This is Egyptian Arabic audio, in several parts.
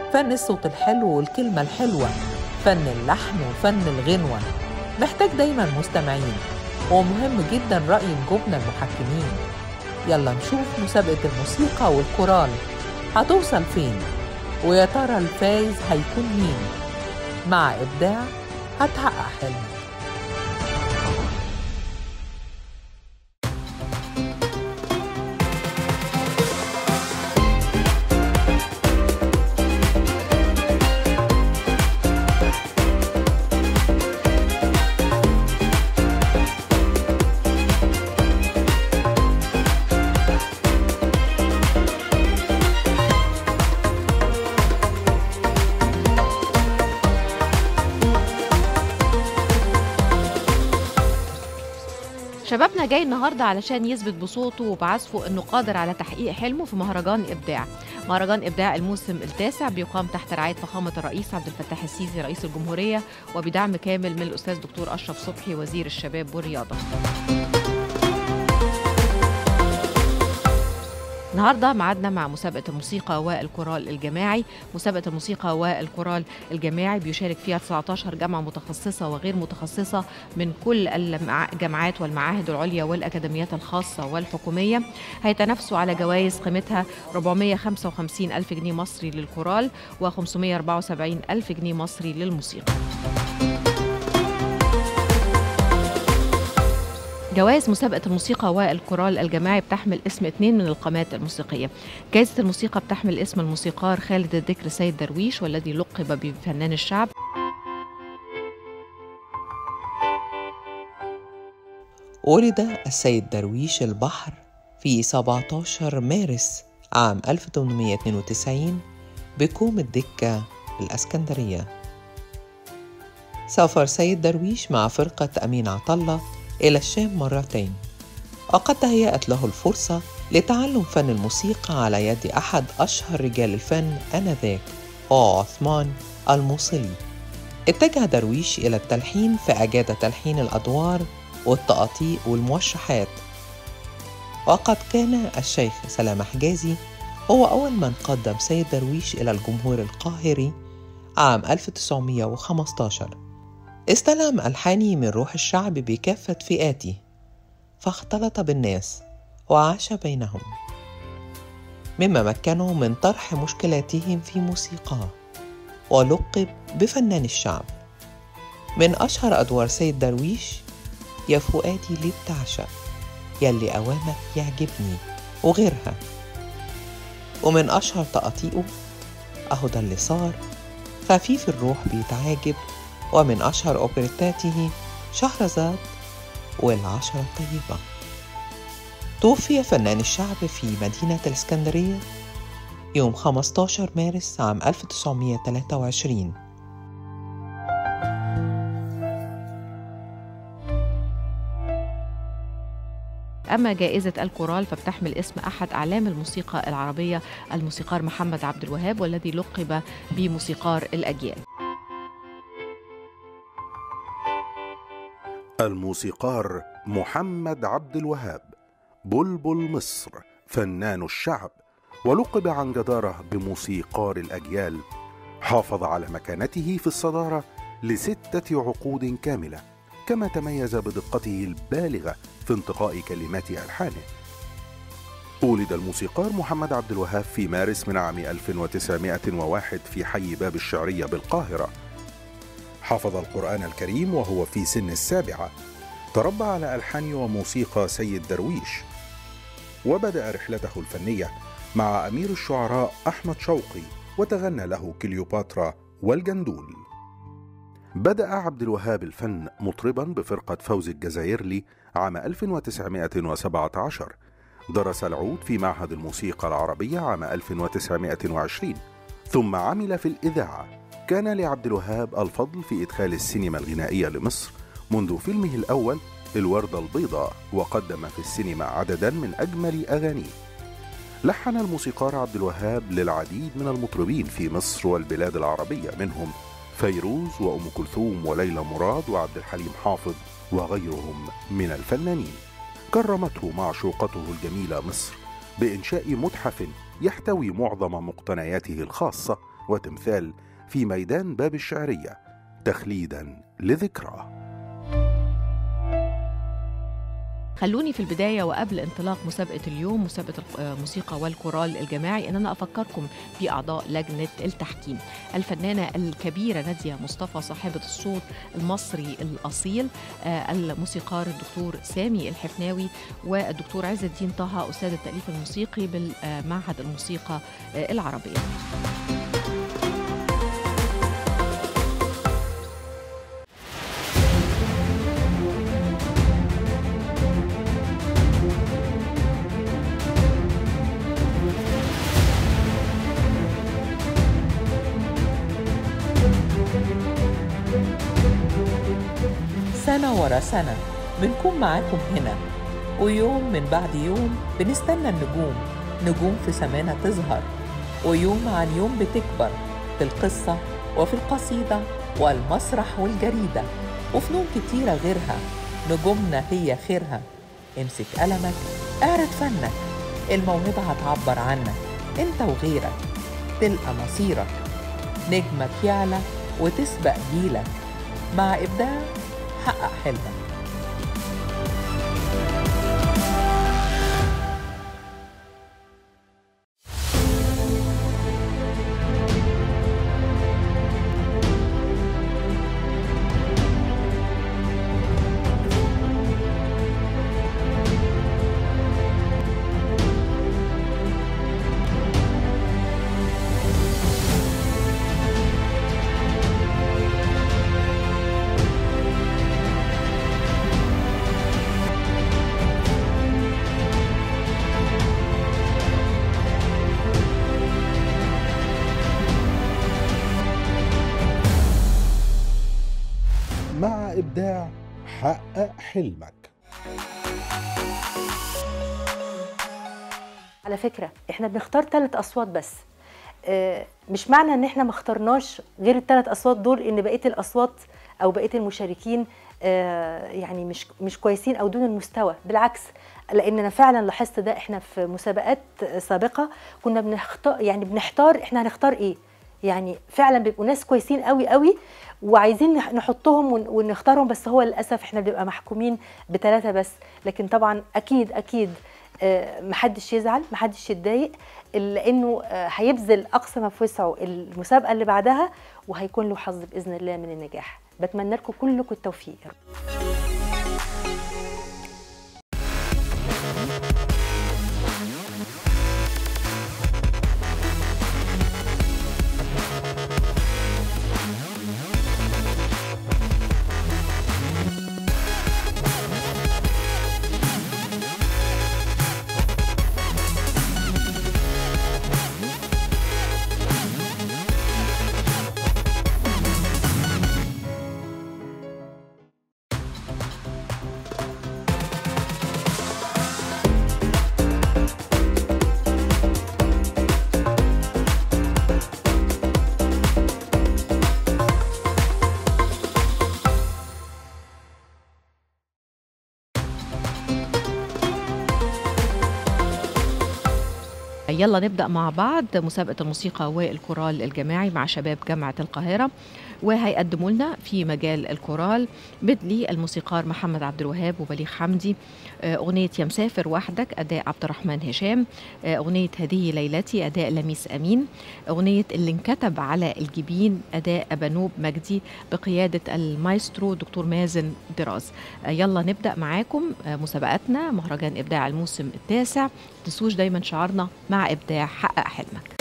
فن الصوت الحلو والكلمة الحلوة فن اللحن وفن الغنوة محتاج دايما مستمعين ومهم جدا رأي نجومنا المحكمين يلا نشوف مسابقة الموسيقى والكورال هتوصل فين ويا ترى الفايز هيكون مين مع إبداع هتحقق حلمك شبابنا جاي النهارده علشان يثبت بصوته وبعزفه انه قادر على تحقيق حلمه في مهرجان ابداع. مهرجان ابداع الموسم التاسع بيقام تحت رعايه فخامه الرئيس عبد الفتاح السيسي رئيس الجمهوريه وبدعم كامل من الاستاذ دكتور اشرف صبحي وزير الشباب والرياضه. النهارده معادنا مع مسابقه الموسيقى والكورال الجماعي، مسابقه الموسيقى والكورال الجماعي بيشارك فيها 19 جامعه متخصصه وغير متخصصه من كل الجامعات والمعاهد العليا والاكاديميات الخاصه والحكوميه، هيتنافسوا على جوائز قيمتها 455 الف جنيه مصري للكورال و574 الف جنيه مصري للموسيقى. جوائز مسابقة الموسيقى والكورال الجماعي بتحمل اسم اثنين من القامات الموسيقية جائزة الموسيقى بتحمل اسم الموسيقار خالد الذكر سيد درويش والذي لقب بفنان الشعب ولد السيد درويش البحر في 17 مارس عام 1892 بكوم الدكة الأسكندرية سافر سيد درويش مع فرقة أمين عطلة إلى الشام مرتين وقد تهيأت له الفرصة لتعلم فن الموسيقى على يد أحد أشهر رجال الفن آنذاك هو عثمان الموصلي اتجه درويش إلى التلحين فأجاد تلحين الأدوار والتقاطيع والموشحات وقد كان الشيخ سلام حجازي هو أول من قدم سيد درويش إلى الجمهور القاهري عام 1915 استلهم ألحاني من روح الشعب بكافة فئاته فاختلط بالناس وعاش بينهم مما مكنه من طرح مشكلاتهم في موسيقاه ولقب بفنان الشعب من أشهر أدوار سيد درويش يا فؤادي ليه بتعشق يلي أوامك يعجبني وغيرها ومن أشهر تقاطيقه أهو ده اللي صار خفيف الروح بيتعاجب ومن أشهر أوبريتاته شهرزاد والعشرة الطيبة توفي فنان الشعب في مدينة الإسكندرية يوم 15 مارس عام 1923 أما جائزة الكورال فبتحمل اسم أحد أعلام الموسيقى العربية الموسيقار محمد عبد الوهاب والذي لقب بموسيقار الأجيال الموسيقار محمد عبد الوهاب بلبل مصر فنان الشعب ولقب عن جداره بموسيقار الاجيال حافظ على مكانته في الصداره لسته عقود كامله كما تميز بدقته البالغه في انتقاء كلمات الحانه ولد الموسيقار محمد عبد الوهاب في مارس من عام 1901 في حي باب الشعريه بالقاهره حفظ القرآن الكريم وهو في سن السابعة تربى على ألحان وموسيقى سيد درويش وبدأ رحلته الفنية مع أمير الشعراء أحمد شوقي وتغنى له كليوباترا والجندول بدأ عبد الوهاب الفن مطربا بفرقة فوزي الجزائرلي عام 1917 درس العود في معهد الموسيقى العربية عام 1920 ثم عمل في الإذاعة كان لعبد الوهاب الفضل في إدخال السينما الغنائية لمصر منذ فيلمه الأول الوردة البيضاء وقدم في السينما عددا من أجمل أغانيه لحن الموسيقار عبد الوهاب للعديد من المطربين في مصر والبلاد العربية منهم فيروز وأم كلثوم وليلى مراد وعبد الحليم حافظ وغيرهم من الفنانين كرمته معشوقته الجميلة مصر بإنشاء متحف يحتوي معظم مقتنياته الخاصة وتمثال في ميدان باب الشعرية تخليدا لذكراه خلوني في البداية وقبل انطلاق مسابقة اليوم مسابقة الموسيقى والكورال الجماعي أن أنا أفكركم بأعضاء لجنة التحكيم الفنانة الكبيرة نادية مصطفى صاحبة الصوت المصري الأصيل الموسيقار الدكتور سامي الحفناوي والدكتور عز الدين طه أستاذ التأليف الموسيقي بالمعهد الموسيقى العربية سنة ورا سنة بنكون معاكم هنا ويوم من بعد يوم بنستنى النجوم نجوم في سمانا تظهر ويوم عن يوم بتكبر في القصة وفي القصيدة والمسرح والجريدة وفنون كتيرة غيرها نجومنا هي خيرها امسك قلمك اعرض فنك الموهبة هتعبر عنك انت وغيرك تلقى مصيرك نجمك يعلى وتسبق جيلك مع إبداع حقق حلمك مع إبداع حقق حلمك على فكرة احنا بنختار ثلاث أصوات بس آه، مش معنى ان احنا ما اخترناش غير الثلاث أصوات دول ان بقية الأصوات أو بقية المشاركين آه، يعني مش مش كويسين أو دون المستوى بالعكس لأن أنا فعلا لاحظت ده احنا في مسابقات سابقة كنا بنختار يعني بنحتار احنا هنختار ايه يعني فعلا بيبقوا ناس كويسين قوي قوي وعايزين نح- نحطهم ون- ونختارهم بس هو للاسف احنا بنبقى محكومين بثلاثه بس لكن طبعا اكيد اكيد آه، محدش يزعل محدش يتضايق لانه آه، هيبذل اقصى ما في وسعه المسابقه اللي بعدها وهيكون له حظ باذن الله من النجاح بتمنى لكم كلكم التوفيق يا رب. يلا نبدأ مع بعض مسابقة الموسيقى والكورال الجماعي مع شباب جامعة القاهرة وهيقدموا لنا في مجال الكورال بدلي الموسيقار محمد عبد الوهاب وبليغ حمدي آه، أغنية يا مسافر وحدك أداء عبد الرحمن هشام آه، أغنية هذه ليلتي أداء لميس أمين أغنية اللي انكتب على الجبين أداء أبانوب مجدي بقيادة المايسترو دكتور مازن دراز آه، يلا نبدأ معاكم آه، مسابقتنا مهرجان إبداع الموسم التاسع تنسوش دايما شعارنا مع إبداع حقق حلمك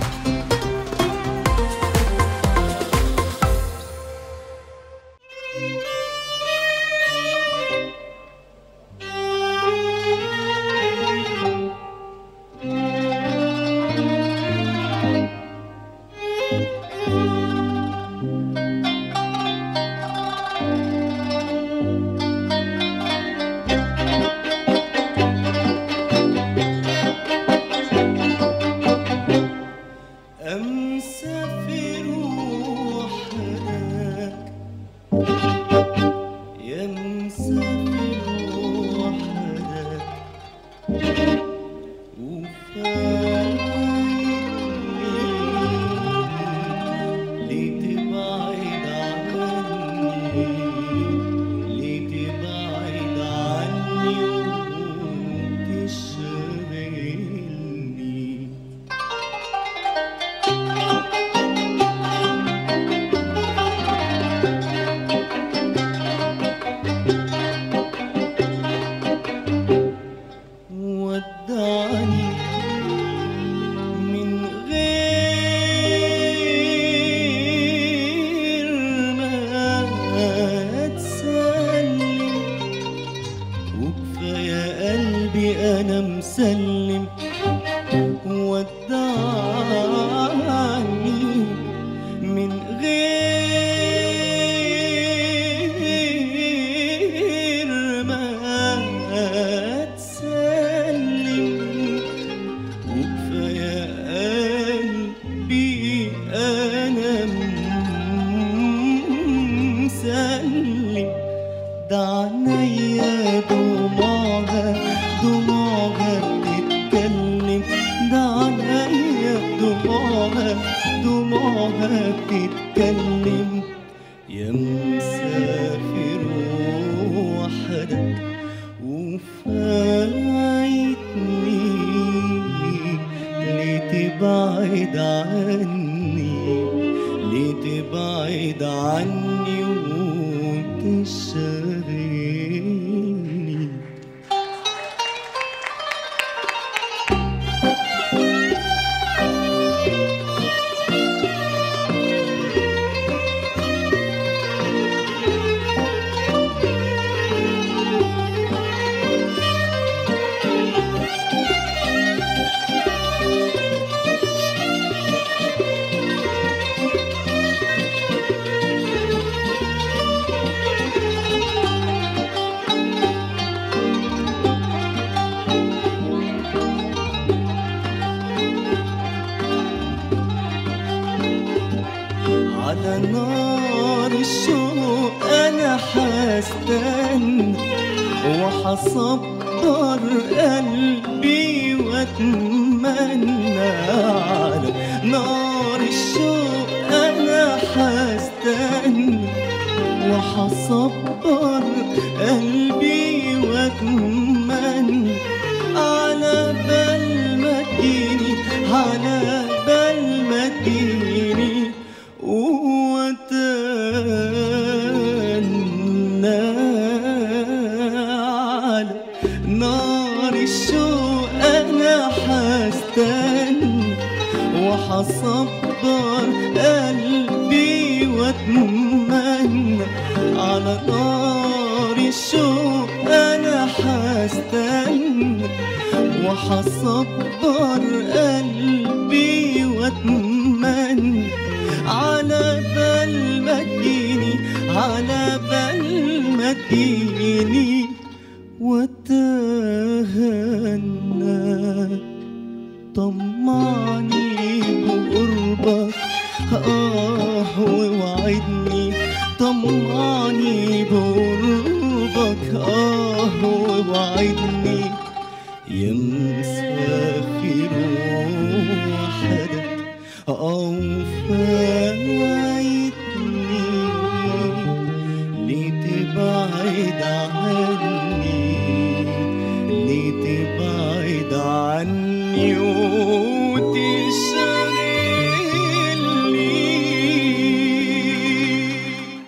أمسافر وحدك يا مسافر وحدك دموعها دموعها بتتكلم يا مسافر وحدك وفايتني ليه تبعد عني ليه تبعد عني وتشغلني على نار الشوق انا حستنى وحصبر قلبي واتمنى على نار الشوق انا حستنى وحصبر قلبي واتمنى على بال ما تجيني على بال ما تجيني واتنى على نار الشوق انا حستنى وحصبر قلبي واتمنى على نار الشوق انا حستنى وحصبر قلبي واتمنى على بال ما تجيني على بال ما تجيني وتهنى طمعني بقربك آه ووعدني طمعني بقربك آه ووعدني يا مسافر وحدك أو فايتني لتبعد عني لتبعد عني وتشغلني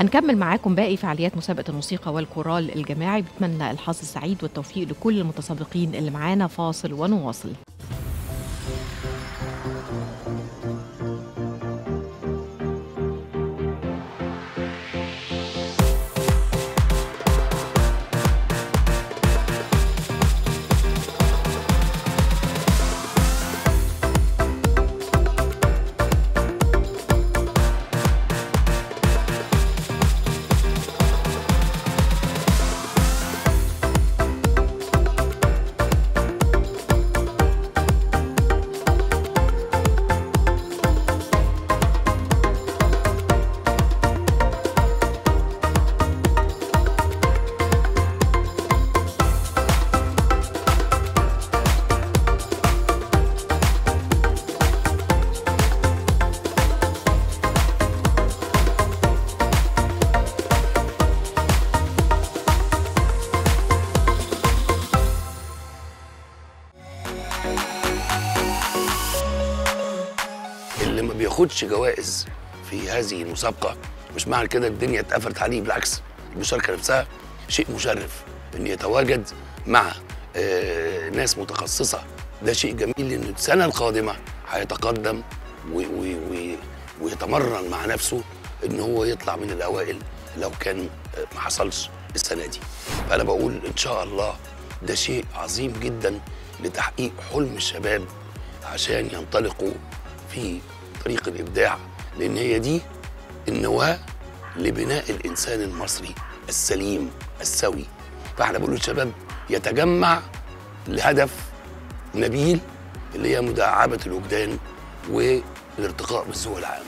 بنكمل معاكم باقي فعاليات مسابقة الموسيقى والكورال الجماعي بتمنى الحظ السعيد والتوفيق لكل المتسابقين اللي معانا فاصل ونواصل اللي ما بياخدش جوائز في هذه المسابقه مش معنى كده الدنيا اتقفلت عليه بالعكس المشاركه نفسها شيء مشرف ان يتواجد مع آه، ناس متخصصه ده شيء جميل لان السنه القادمه هيتقدم و- و- و- ويتمرن مع نفسه ان هو يطلع من الاوائل لو كان آه، ما حصلش السنه دي فانا بقول ان شاء الله ده شيء عظيم جدا لتحقيق حلم الشباب عشان ينطلقوا في طريق الابداع لان هي دي النواه لبناء الانسان المصري السليم السوي فاحنا بنقول للشباب يتجمع لهدف نبيل اللي هي مداعبه الوجدان والارتقاء بالذوق العام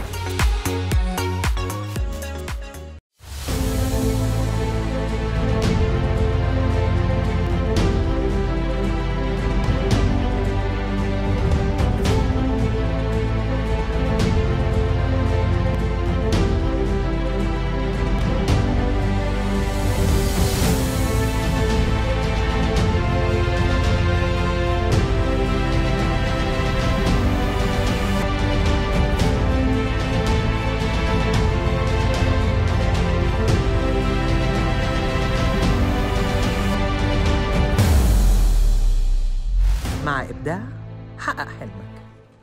مع إبداع حقق حلمك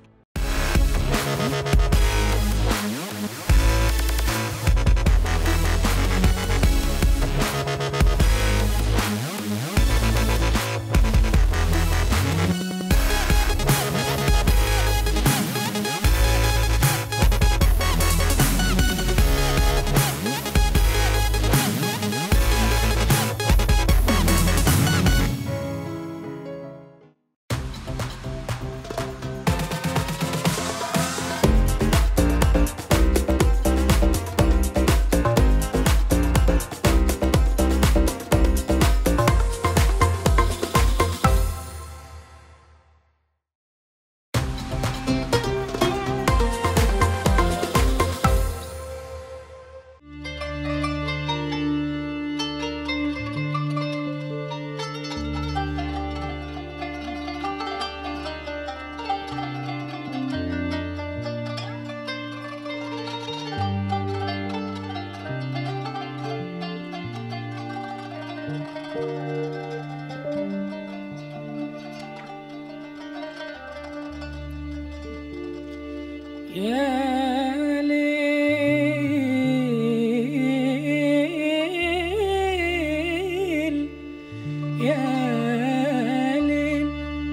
يا ليل يا ليل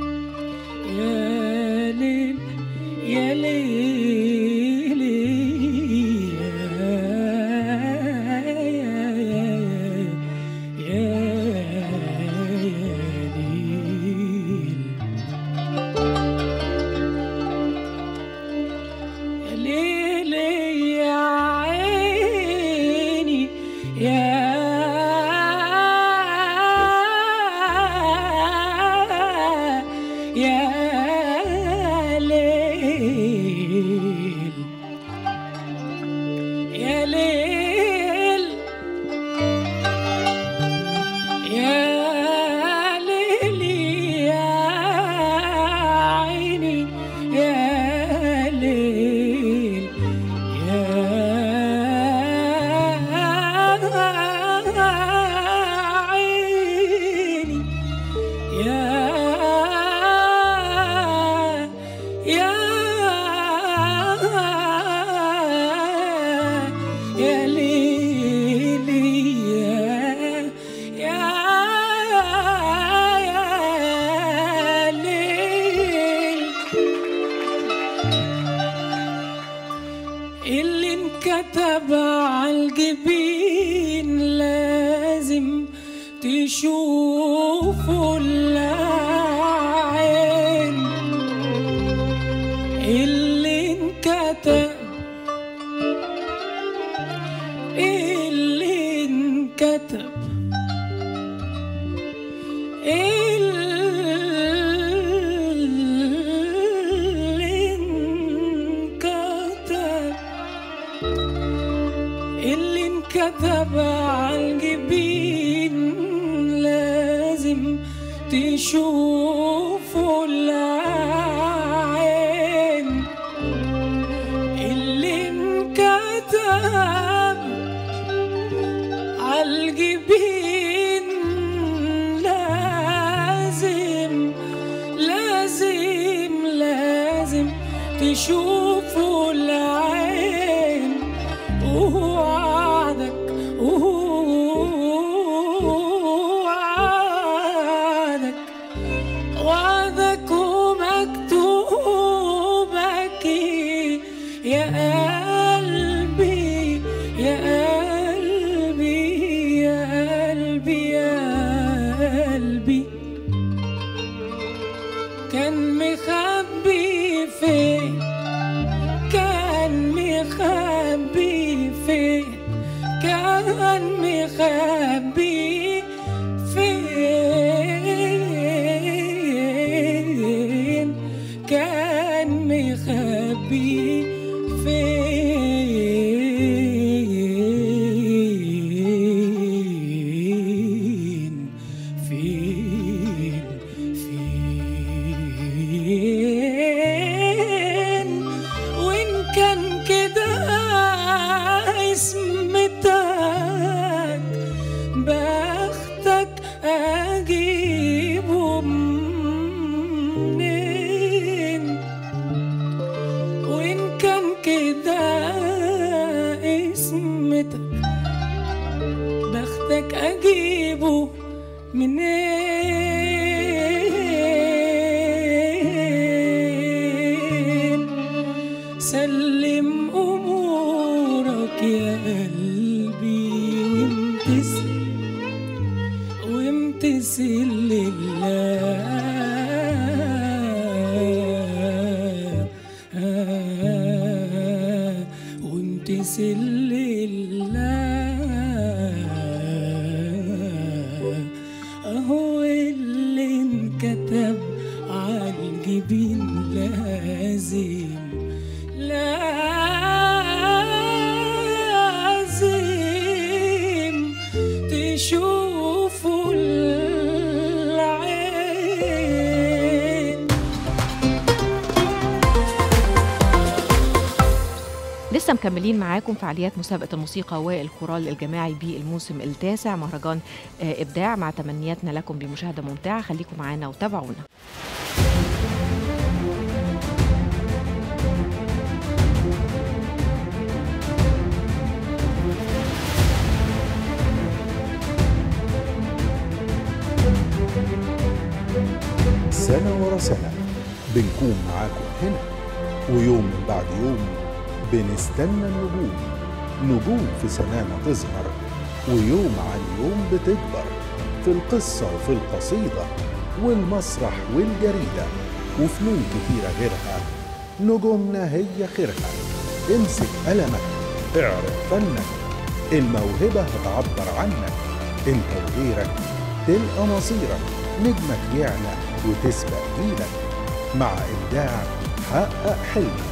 يا ليل يا ليل يا يا يا يا ليل انكتب عالجبين لازم تشوفوا العين اللي انكتب عالجبين لازم لازم لازم تشوفوا العين ووعدك ووعدك وعدك ومكتوبك يا قلبي يا قلبي يا قلبي يا قلبي كان مخبي فين كان مخبي فين كان مخبي فين كان مخبي فين فين فين وإن كان كده اسمتك بختك أجيبه منين وإن كان كده اسمتك بختك أجيبه منين سلم أمورك يا قلبي وامتثل وامتثل لله وامتثل لله اهو اللي انكتب عالجبين لازم لازم تشوفوا العين لسه مكملين معاكم فعاليات مسابقة الموسيقى والكورال الجماعي بالموسم التاسع مهرجان آه، إبداع مع تمنياتنا لكم بمشاهدة ممتعة خليكم معانا وتابعونا سنة ورا سنة بنكون معاكم هنا ويوم من بعد يوم بنستنى النجوم نجوم في سنانا تظهر ويوم عن يوم بتكبر في القصة وفي القصيدة والمسرح والجريدة وفنون كتيرة غيرها نجومنا هي خيرها امسك قلمك اعرض فنك الموهبة هتعبر عنك انت وغيرك تلقى مصيرك نجمك يعلى وتسبق جيلك مع إبداع حقق حلمك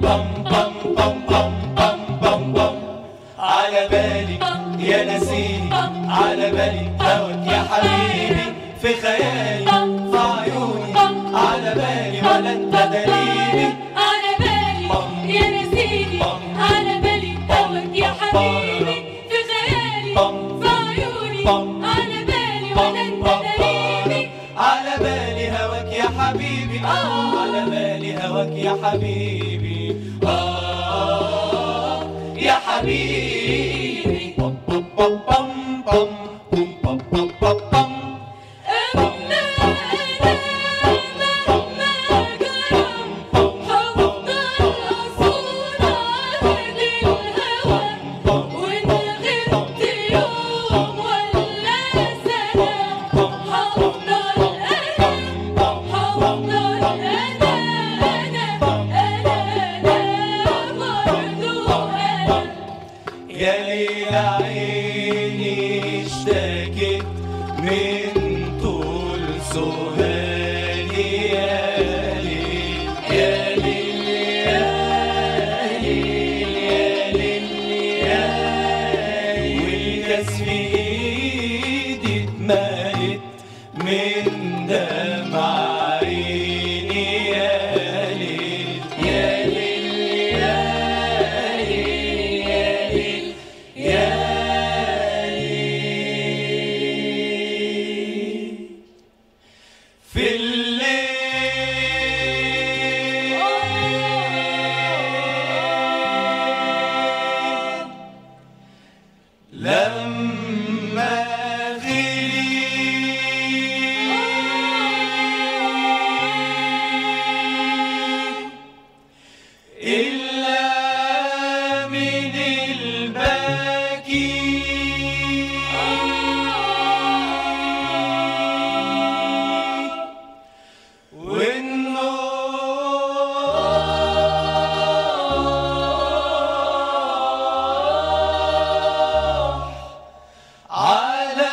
بم بم بم بم بم بم بم على بالي يا نسيني على بالي هواك يا حبيبي في خيالي في عيوني على بالي ولا انت دليلي على بالي يا نسيني على بالي هواك يا حبيبي في خيالي في عيوني على بالي ولا انت دليلي على بالي هواك يا حبيبي اه على بالي هواك يا حبيبي اه يا حبيبي بم بم بم بم بم بم بم بم بم يا ليل عيني اشتكت من طول سهالي يا ليل يا ليل يا ليل يا ليل يا ليل والكاس في ايدي اتملت من دمع عيني يا ليل يا ليل يا ليل يا ليل يا ليل في الليل لما غلي إلا من الباكي والنوح على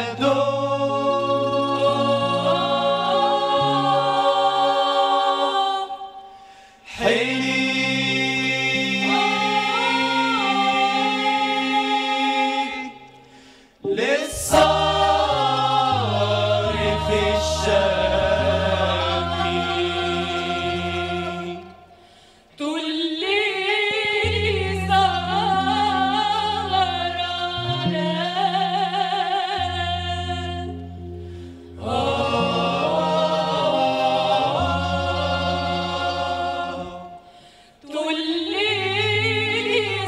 دور حليب للصارف الشاكي تولي سهرانا تولي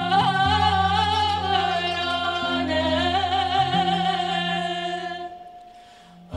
سهرانا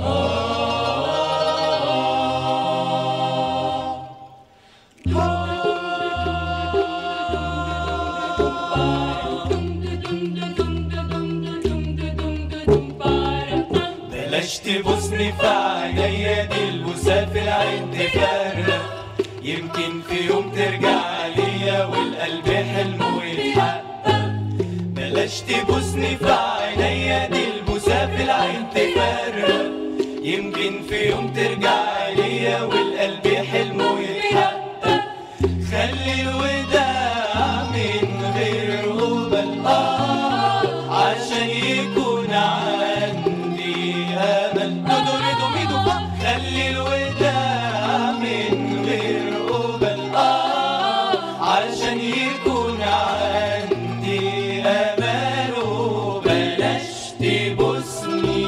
بلاش تبوسني في عينيا دي البوسة في العين تفرق يمكن في يوم ترجع ليا والقلب حلمه يتحقق بلاش تبوسني في عينيا دي البوسة في العين تفرق يمكن في يوم ترجع ليا والقلب حلمه يتحقق خلي الوداع من غير قبل آه عشان يكون عندي أمل دودو ريدو ميدو فا خلي الوداع من غير قبل آه عشان يكون عندي أمل وبلاش تبوسني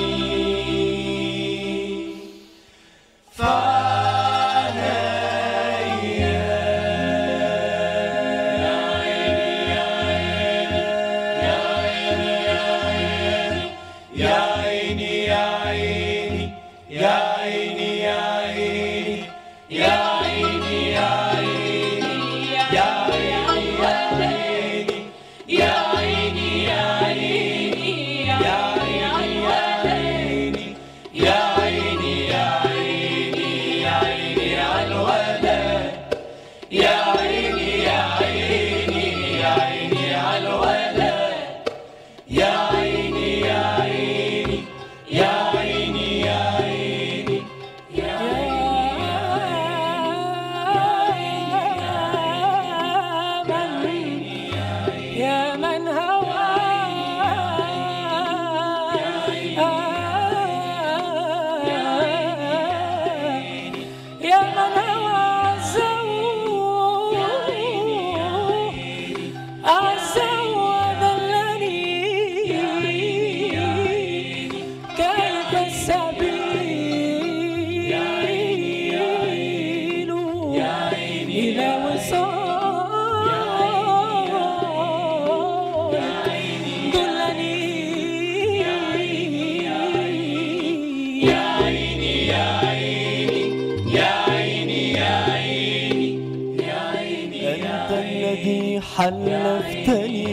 يا عيني يا عيني يا عيني يا عيني يا عيني يا عيني يا عيني الذي حلفتني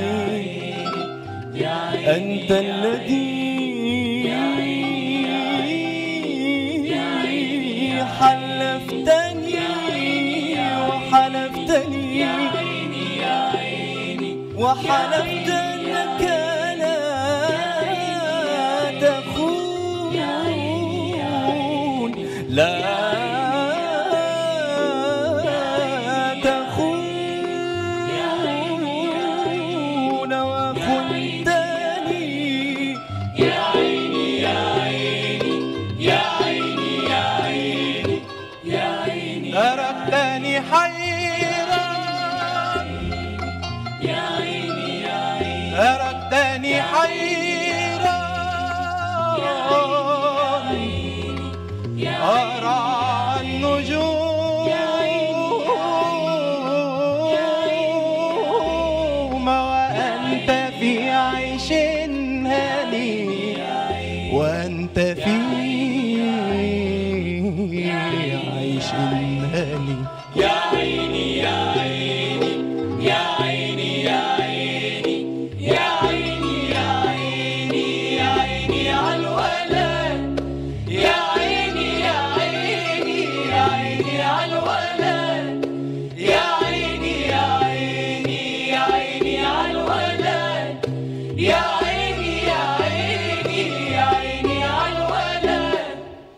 أنت الذي حلفتني وحلفتني وحلفت أنك لا تخون لا تخون وخنتني يا عيني يا عيني يا عيني يا عيني يا عيني تركتني حيران يا عيني يا عيني تركتني حيران أرى النجوم وأنت في عيش هني وأنت في عيش هني يا عيني يا عيني يا عيني يا عيني يا عيني يا عيني يا عيني على الولد يا عيني يا عيني يا عيني على الولد يا عيني يا عيني يا عيني على الولد يا عيني يا عيني يا عيني على الولد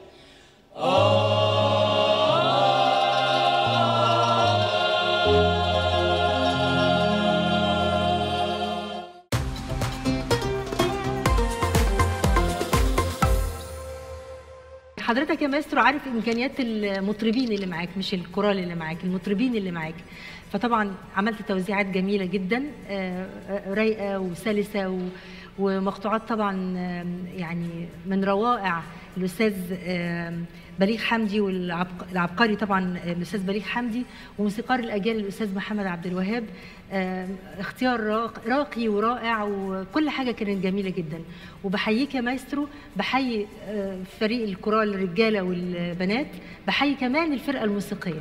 حضرتك يا ماسترو عارف امكانيات المطربين اللي معاك مش الكورال اللي معاك المطربين اللي معاك فطبعا عملت توزيعات جميله جدا آه، آه، رايقه وسلسه و- ومقطوعات طبعا آم، يعني من روائع الاستاذ آم، بليغ حمدي والعبقري طبعا الاستاذ بليغ حمدي وموسيقار الاجيال الاستاذ محمد عبد الوهاب آم، اختيار راق- راقي ورائع وكل حاجه كانت جميله جدا وبحييك يا مايسترو بحيي آه، فريق الكورال الرجاله والبنات بحيي كمان الفرقه الموسيقيه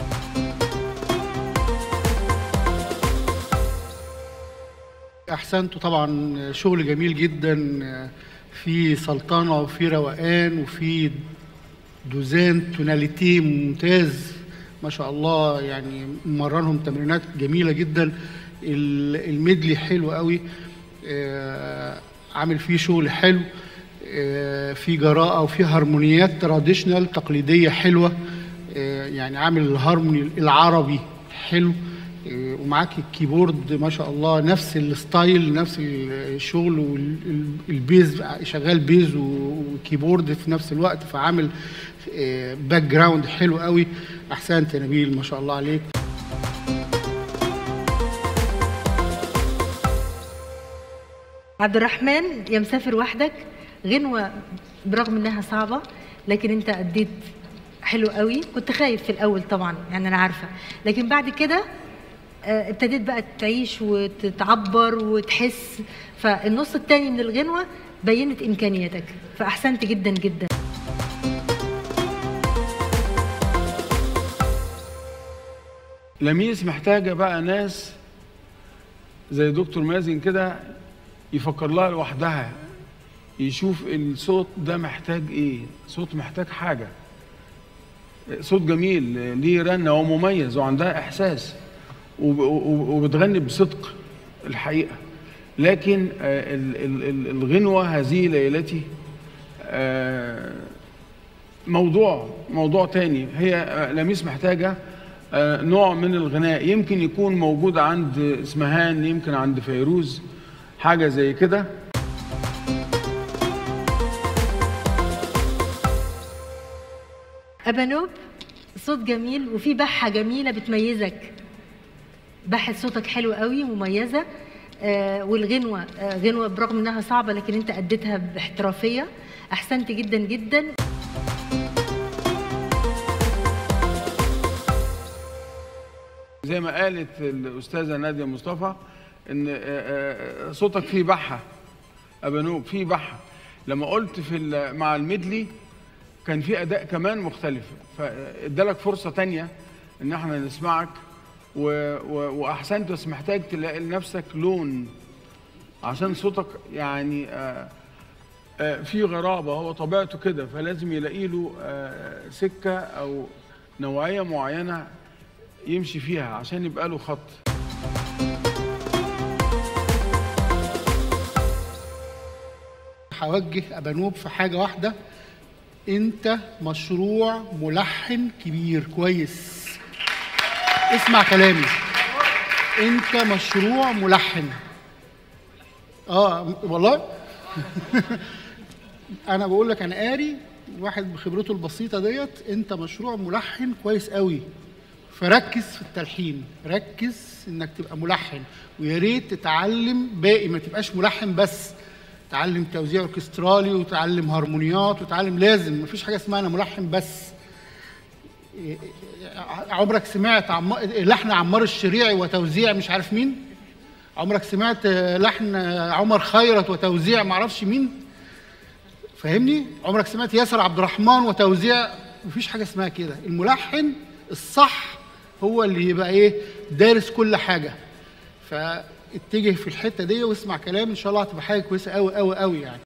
احسنتوا طبعا شغل جميل جدا في سلطنه وفي روقان وفي دوزان توناليتي ممتاز ما شاء الله يعني مرنهم تمرينات جميله جدا ال- الميدلي حلو قوي آه، عامل فيه شغل حلو آه، في جراءه وفي هارمونيات تراديشنال تقليديه حلوه آه، يعني عامل الهارموني العربي حلو آه، ومعاك الكيبورد ما شاء الله نفس الستايل نفس الشغل والبيز شغال بيز وكيبورد في نفس الوقت فعامل باك جراوند حلو قوي احسنت يا نبيل ما شاء الله عليك عبد الرحمن يا مسافر وحدك غنوة برغم انها صعبة لكن انت اديت حلو قوي كنت خايف في الاول طبعا يعني انا عارفة لكن بعد كده آه، ابتديت بقى تعيش وتتعبر وتحس فالنص التاني من الغنوة بينت امكانياتك فاحسنت جدا جدا لميس محتاجة بقى ناس زي دكتور مازن كده يفكر لها لوحدها يشوف الصوت ده محتاج ايه صوت محتاج حاجة صوت جميل ليه رنة ومميز وعندها احساس وب- وب- وبتغني بصدق الحقيقة لكن آه، ال- ال- ال- الغنوة هذه ليلتي آه، موضوع موضوع تاني هي آه، لميس محتاجة آه، نوع من الغناء يمكن يكون موجود عند اسمهان يمكن عند فيروز حاجة زي كده أبانوب صوت جميل وفي بحة جميلة بتميزك بحة صوتك حلو قوي مميزة آه والغنوة آه غنوة برغم انها صعبة لكن انت اديتها باحترافية احسنت جدا جدا زي ما قالت الأستاذة نادية مصطفى إن آه، آه، صوتك فيه بحة أبانوب فيه بحة لما قلت في ال- مع الميدلي كان في أداء كمان مختلف فادالك فرصة تانية إن احنا نسمعك و... و... واحسنت بس محتاج تلاقي لنفسك لون عشان صوتك يعني آه آه في غرابه هو طبيعته كده فلازم يلاقي له آه سكه او نوعيه معينه يمشي فيها عشان يبقى له خط هوجه ابانوب في حاجه واحده انت مشروع ملحن كبير كويس اسمع كلامي انت مشروع ملحن اه والله انا بقول لك انا قاري واحد بخبرته البسيطه ديت انت مشروع ملحن كويس قوي فركز في التلحين ركز انك تبقى ملحن ويا ريت تتعلم باقي ما تبقاش ملحن بس تعلم توزيع اوركسترالي وتعلم هارمونيات وتعلم لازم مفيش حاجه اسمها انا ملحن بس عمرك سمعت عم... لحن عمار الشريعي وتوزيع مش عارف مين عمرك سمعت لحن عمر خيرت وتوزيع معرفش مين فاهمني عمرك سمعت ياسر عبد الرحمن وتوزيع مفيش حاجه اسمها كده الملحن الصح هو اللي يبقى ايه دارس كل حاجه فاتجه في الحته دي واسمع كلام ان شاء الله هتبقى حاجه كويسه قوي قوي قوي يعني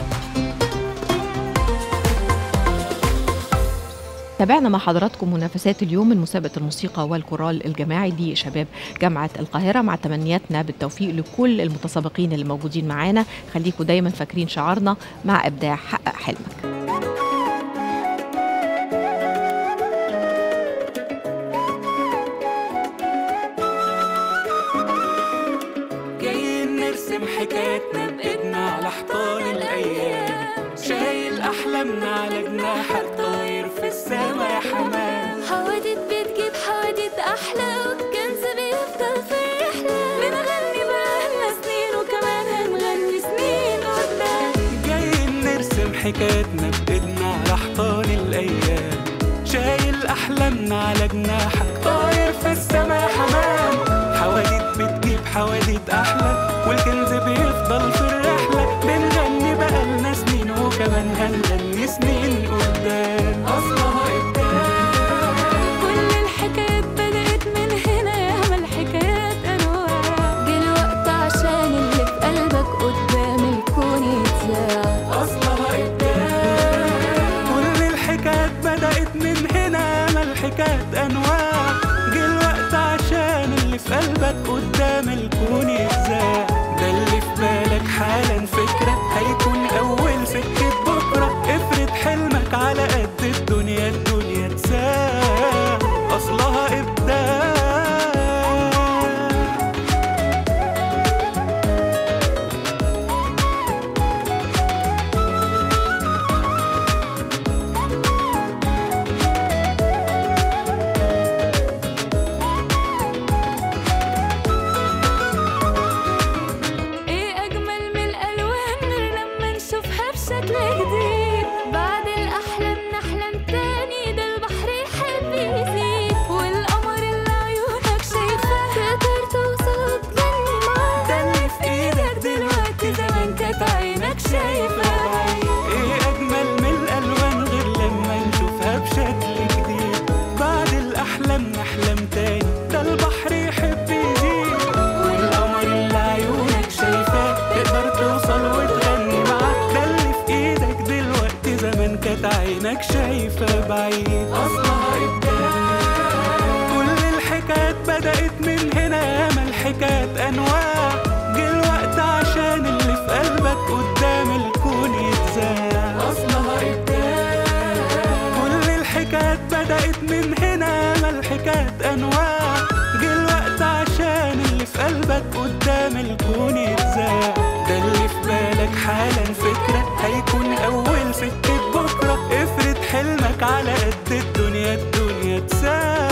تابعنا مع حضراتكم منافسات اليوم من مسابقة الموسيقى والكورال الجماعي لشباب جامعة القاهرة مع تمنياتنا بالتوفيق لكل المتسابقين اللي موجودين معانا خليكم دايما فاكرين شعارنا مع إبداع حقق حلمك جايين نرسم حكايتنا بإيدنا على حيطان الأيام شايل أحلامنا على جناحك طاير في السما يا حمام حوادث بتجيب حوادث أحلى والكنز بيفضل في الرحلة بنغني بقالنا سنين وكمان هنغني سنين قدام جايين نرسم حكايتنا بإيدنا على حيطان الأيام شايل أحلامنا على جناحك طاير في السما يا حمام حوادث بتجيب حوادث أحلى والكنز بيفضل في الرحلة بنغني بقالنا سنين وكمان هنغني سنين قدام أصلها كل الحكايات بدأت من هنا ياما الحكايات أنواع جه الوقت عشان اللي في قلبك قدام الكون يتذاع أصلها كل الحكايات بدأت من هنا ما الحكايات أنواع جه الوقت عشان اللي في قلبك قدام الكون يتذاع ده اللي في بالك حالا فكرة هيكون أول سكة بكرة افرض حلمك على قد الدنيا الدنيا تساع أصلها إبداع ايه اجمل من الالوان غير لما نشوفها بشكل جديد بعد الاحلام نحلم تاني ده البحر يحب يزيد والقمر اللي عيونك شايفاه تقدر توصل وتغني معاه ده اللي في ايدك دلوقتي زمان كانت عينك شايفة ايه اجمل من الالوان غير لما نشوفها بشكل جديد بعد الاحلام نحلم تاني ده البحر يحب يزيد والقمر اللي عيونك شايفاه تقدر توصل وتغني معاه ده اللي في ايدك دلوقتي زمان كانت عينك شايفة بعيد اصلها كل الحكايات بدأت من هنا ياما الحكايات أنواع جه الوقت عشان اللي في قلبك قدام الكون يتذاع أصلها كل الحكايات بدأت من هنا ياما الحكايات أنواع جه الوقت عشان اللي في قلبك قدام الكون يتذاع ده اللي في بالك حالا فكرة هيكون أول سكة بكرة افرض حلمك على قد الدنيا الدنيا تساع